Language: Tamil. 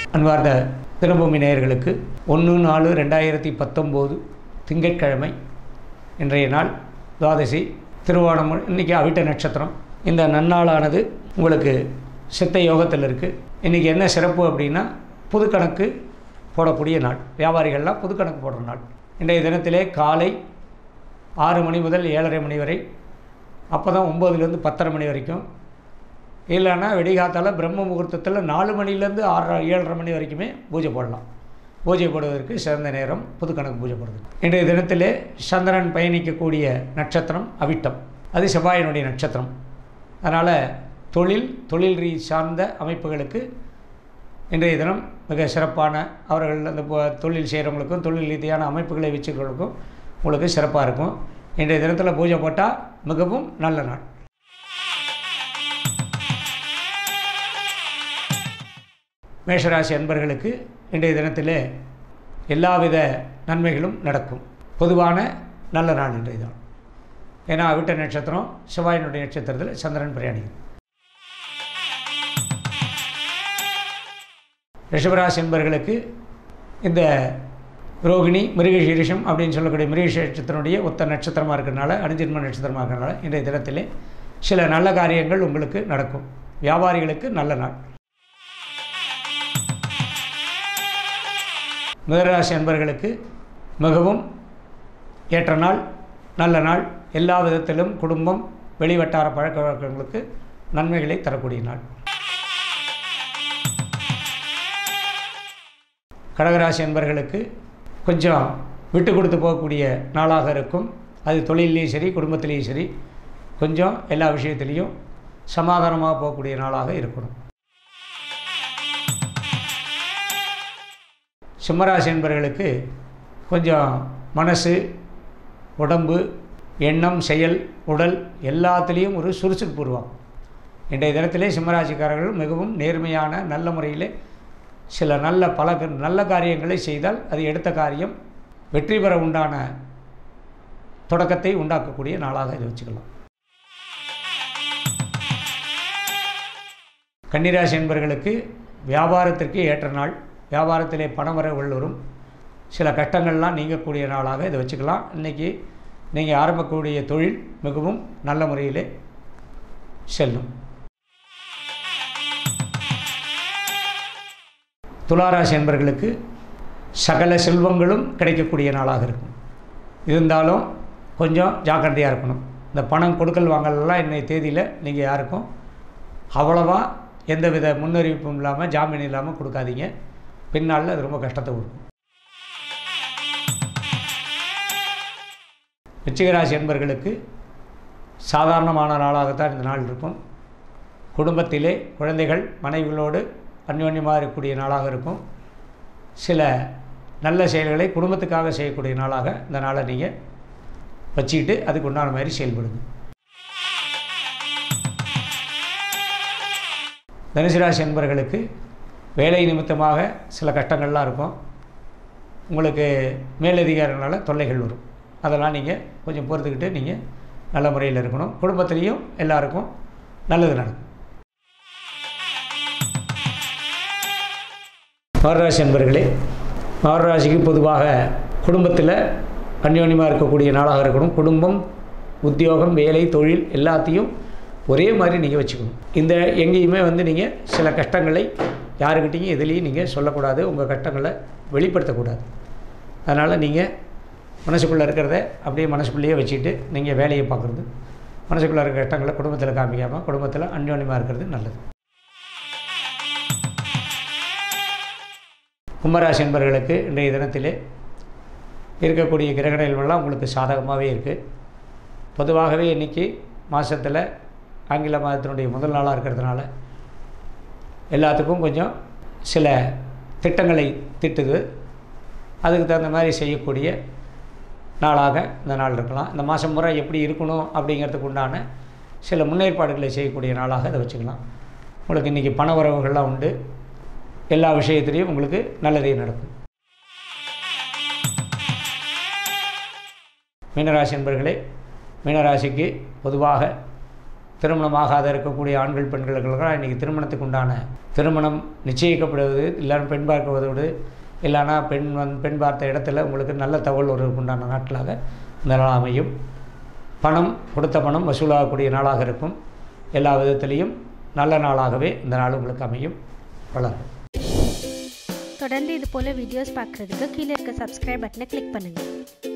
அன்பார்ந்த திரும்பூமி நேயர்களுக்கு ஒன்று நாலு ரெண்டாயிரத்தி பத்தொம்போது திங்கட்கிழமை இன்றைய நாள் துவாதசி திருவோணம் இன்றைக்கி அவிட்ட நட்சத்திரம் இந்த நன்னாளானது உங்களுக்கு சித்த யோகத்தில் இருக்குது இன்றைக்கி என்ன சிறப்பு அப்படின்னா புது கணக்கு போடக்கூடிய நாள் வியாபாரிகள்லாம் புது கணக்கு போடுற நாள் இன்றைய தினத்திலே காலை ஆறு மணி முதல் ஏழரை மணி வரை அப்போ தான் ஒம்போதுலேருந்து பத்தரை மணி வரைக்கும் இல்லைன்னா வெடிகாத்தால் பிரம்ம முகூர்த்தத்தில் நாலு மணிலேருந்து ஆறரை ஏழரை மணி வரைக்குமே பூஜை போடலாம் பூஜை போடுவதற்கு சிறந்த நேரம் புது கணக்கு பூஜை போடுறது இன்றைய தினத்திலே சந்திரன் பயணிக்கக்கூடிய நட்சத்திரம் அவிட்டம் அது செவ்வாயினுடைய நட்சத்திரம் அதனால் தொழில் தொழில் ரீ சார்ந்த அமைப்புகளுக்கு இன்றைய தினம் மிக சிறப்பான அவர்கள் அந்த பொ- தொழில் செய்கிறவங்களுக்கும் தொழில் ரீதியான அமைப்புகளை வச்சுக்கிறவங்களுக்கும் உங்களுக்கு சிறப்பாக இருக்கும் இன்றைய தினத்தில் பூஜை போட்டால் மிகவும் நல்ல நாள் மேஷராசி அன்பர்களுக்கு இன்றைய தினத்தில் எல்லாவித நன்மைகளும் நடக்கும் பொதுவான நல்ல நாள் இன்றைய தினம் ஏன்னா அவிட்ட நட்சத்திரம் செவ்வாயினுடைய நட்சத்திரத்தில் சந்திரன் பிரயாணிக்கும் ரிஷபராசி என்பர்களுக்கு இந்த ரோகிணி மிருகசீரிஷம் அப்படின்னு சொல்லக்கூடிய மிருகசீரிஷ நட்சத்திரனுடைய ஒத்த நட்சத்திரமாக இருக்கிறனால அனுஜன்ம நட்சத்திரமாக இருக்கிறனால இன்றைய தினத்திலே சில நல்ல காரியங்கள் உங்களுக்கு நடக்கும் வியாபாரிகளுக்கு நல்ல நாள் மிதராசி அன்பர்களுக்கு மிகவும் ஏற்ற நாள் நல்ல நாள் எல்லா விதத்திலும் குடும்பம் வெளிவட்டார பழக்க வழக்கங்களுக்கு நன்மைகளை தரக்கூடிய நாள் கடகராசி என்பர்களுக்கு கொஞ்சம் விட்டு கொடுத்து போகக்கூடிய நாளாக இருக்கும் அது தொழிலையும் சரி குடும்பத்திலையும் சரி கொஞ்சம் எல்லா விஷயத்துலேயும் சமாதானமாக போகக்கூடிய நாளாக இருக்கணும் சிம்மராசி என்பர்களுக்கு கொஞ்சம் மனசு உடம்பு எண்ணம் செயல் உடல் எல்லாத்துலேயும் ஒரு சுறுசுறுப்பு உருவாகும் இன்றைய தினத்திலே சிம்மராசிக்காரர்கள் மிகவும் நேர்மையான நல்ல முறையிலே சில நல்ல பல நல்ல காரியங்களை செய்தால் அது எடுத்த காரியம் வெற்றி பெற உண்டான தொடக்கத்தை உண்டாக்கக்கூடிய நாளாக இதை வச்சுக்கலாம் கன்னிராசி என்பர்களுக்கு வியாபாரத்திற்கு ஏற்ற நாள் வியாபாரத்திலே பணம் வரவுகள் வரும் சில கஷ்டங்கள்லாம் நீங்கக்கூடிய நாளாக இதை வச்சுக்கலாம் இன்றைக்கி நீங்கள் ஆரம்பிக்கக்கூடிய தொழில் மிகவும் நல்ல முறையிலே செல்லும் துளாராசி என்பர்களுக்கு சகல செல்வங்களும் கிடைக்கக்கூடிய நாளாக இருக்கும் இருந்தாலும் கொஞ்சம் ஜாக்கிரதையாக இருக்கணும் இந்த பணம் கொடுக்கல் வாங்கலாம் இன்றைய தேதியில் நீங்கள் யாருக்கும் அவ்வளவா எந்தவித முன்னறிவிப்பும் இல்லாமல் ஜாமீன் இல்லாமல் கொடுக்காதீங்க பின்னால் அது ரொம்ப கஷ்டத்தை கொடுக்கும் விச்சிகராசி என்பர்களுக்கு சாதாரணமான நாளாகத்தான் இந்த நாள் இருக்கும் குடும்பத்திலே குழந்தைகள் மனைவிகளோடு அந்யோன்யமாக இருக்கக்கூடிய நாளாக இருக்கும் சில நல்ல செயல்களை குடும்பத்துக்காக செய்யக்கூடிய நாளாக இந்த நாளை நீங்கள் வச்சுக்கிட்டு அதுக்கு உண்டான மாதிரி செயல்படுங்க தனுசு ராசி என்பவர்களுக்கு வேலை நிமித்தமாக சில கஷ்டங்கள்லாம் இருக்கும் உங்களுக்கு மேலதிகாரிகளால் தொல்லைகள் வரும் அதெல்லாம் நீங்கள் கொஞ்சம் பொறுத்துக்கிட்டு நீங்கள் நல்ல முறையில் இருக்கணும் குடும்பத்திலையும் எல்லாருக்கும் நல்லது நடக்கும் மகராசி என்பர்களே மகராசிக்கு பொதுவாக குடும்பத்தில் அந்யோன்யமாக இருக்கக்கூடிய நாளாக இருக்கணும் குடும்பம் உத்தியோகம் வேலை தொழில் எல்லாத்தையும் ஒரே மாதிரி நீங்கள் வச்சுக்கணும் இந்த எங்கேயுமே வந்து நீங்கள் சில கஷ்டங்களை யாருக்கிட்டையும் எதுலேயும் நீங்கள் சொல்லக்கூடாது உங்கள் கஷ்டங்களை வெளிப்படுத்தக்கூடாது அதனால் நீங்கள் மனசுக்குள்ளே இருக்கிறத அப்படியே மனசுக்குள்ளேயே வச்சுட்டு நீங்கள் வேலையை பார்க்குறது மனசுக்குள்ளே இருக்கிற கஷ்டங்களை குடும்பத்தில் காமிக்காமல் குடும்பத்தில் அந்யோன்யமாக இருக்கிறது நல்லது கும்பராசி என்பவர்களுக்கு இன்றைய தினத்திலே இருக்கக்கூடிய கிரகணங்கள்லாம் உங்களுக்கு சாதகமாகவே இருக்குது பொதுவாகவே இன்றைக்கி மாதத்தில் ஆங்கில மாதத்தினுடைய முதல் நாளாக இருக்கிறதுனால எல்லாத்துக்கும் கொஞ்சம் சில திட்டங்களை திட்டுது அதுக்கு தகுந்த மாதிரி செய்யக்கூடிய நாளாக இந்த நாள் இருக்கலாம் இந்த மாதம் முறை எப்படி இருக்கணும் அப்படிங்கிறதுக்கு உண்டான சில முன்னேற்பாடுகளை செய்யக்கூடிய நாளாக இதை வச்சுக்கலாம் உங்களுக்கு இன்றைக்கி பண வரவுகள்லாம் உண்டு எல்லா விஷயத்துலேயும் உங்களுக்கு நல்லதே நடக்கும் மீனராசி என்பர்களே மீனராசிக்கு பொதுவாக திருமணமாகாத இருக்கக்கூடிய ஆண்கள் பெண்களுக்கெல்லாம் இன்றைக்கி திருமணத்துக்கு உண்டான திருமணம் நிச்சயிக்கப்படுவது இல்லைன்னா பெண் பார்க்குவதோடு இல்லைன்னா பெண் வந் பெண் பார்த்த இடத்துல உங்களுக்கு நல்ல தகவல் ஒரு உண்டான நாட்களாக இந்த நாள் அமையும் பணம் கொடுத்த பணம் வசூலாகக்கூடிய நாளாக இருக்கும் எல்லா விதத்திலையும் நல்ல நாளாகவே இந்த நாள் உங்களுக்கு அமையும் வளரும் தொடர்ந்து இது போல் வீடியோஸ் பார்க்குறதுக்கு கீழே இருக்க சப்ஸ்கிரைப் பட்டனை கிளிக் பண்ணுங்கள்